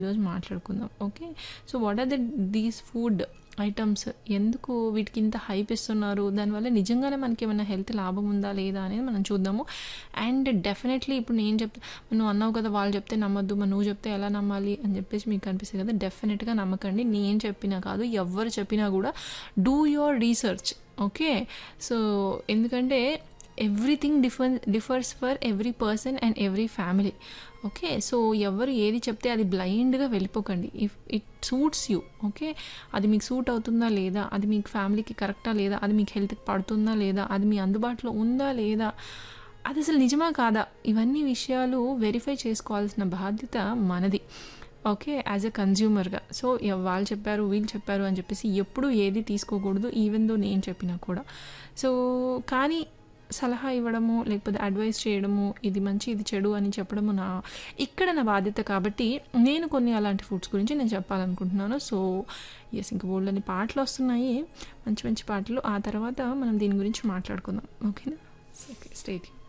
ఈరోజు మాట్లాడుకుందాం okay so what are the these food items ఎందుకు వీటికి ఇంత హైప్ ఇస్తున్నారు దానివల్ల నిజంగానే మనకి ఏమైనా హెల్త్ లాభం ఉందా లేదా అనేది మనం చూద్దాము అండ్ డెఫినెట్లీ ఇప్పుడు నేను చెప్తే నువ్వు అన్నావు కదా వాళ్ళు చెప్తే నమ్మద్దు మరి నువ్వు చెప్తే ఎలా నమ్మాలి అని చెప్పేసి మీకు అనిపిస్తుంది కదా డెఫినెట్గా నమ్మకండి నేను చెప్పినా కాదు ఎవరు చెప్పినా కూడా do your research okay so ఎందుకంటే everything differ differs for every person and every family okay so ఎవరు ఏది చెప్తే అది బ్లైండ్గా వెళ్ళిపోకండి if it suits you okay అది మీకు సూట్ అవుతుందా లేదా అది మీకు ఫ్యామిలీకి కరెక్టా లేదా అది మీకు హెల్త్కి పడుతుందా లేదా అది మీ అందుబాటులో ఉందా లేదా అది అసలు నిజమా కాదా ఇవన్నీ విషయాలు వెరిఫై చేసుకోవాల్సిన బాధ్యత మనది ఓకే యాజ్ ఎ కన్జ్యూమర్గా సో వాళ్ళు చెప్పారు వీళ్ళు చెప్పారు అని చెప్పేసి ఎప్పుడు ఏది తీసుకోకూడదు ఈవెన్ దో నేను చెప్పినా కూడా సో కానీ సలహా ఇవ్వడము లేకపోతే అడ్వైస్ చేయడము ఇది మంచి ఇది చెడు అని చెప్పడము నా ఇక్కడ నా బాధ్యత కాబట్టి నేను కొన్ని అలాంటి ఫుడ్స్ గురించి నేను చెప్పాలనుకుంటున్నాను సో ఎస్ ఇంక బోల్డని పాటలు వస్తున్నాయి మంచి మంచి పాటలు ఆ తర్వాత మనం దీని గురించి మాట్లాడుకుందాం ఓకేనా ఓకే స్టేట్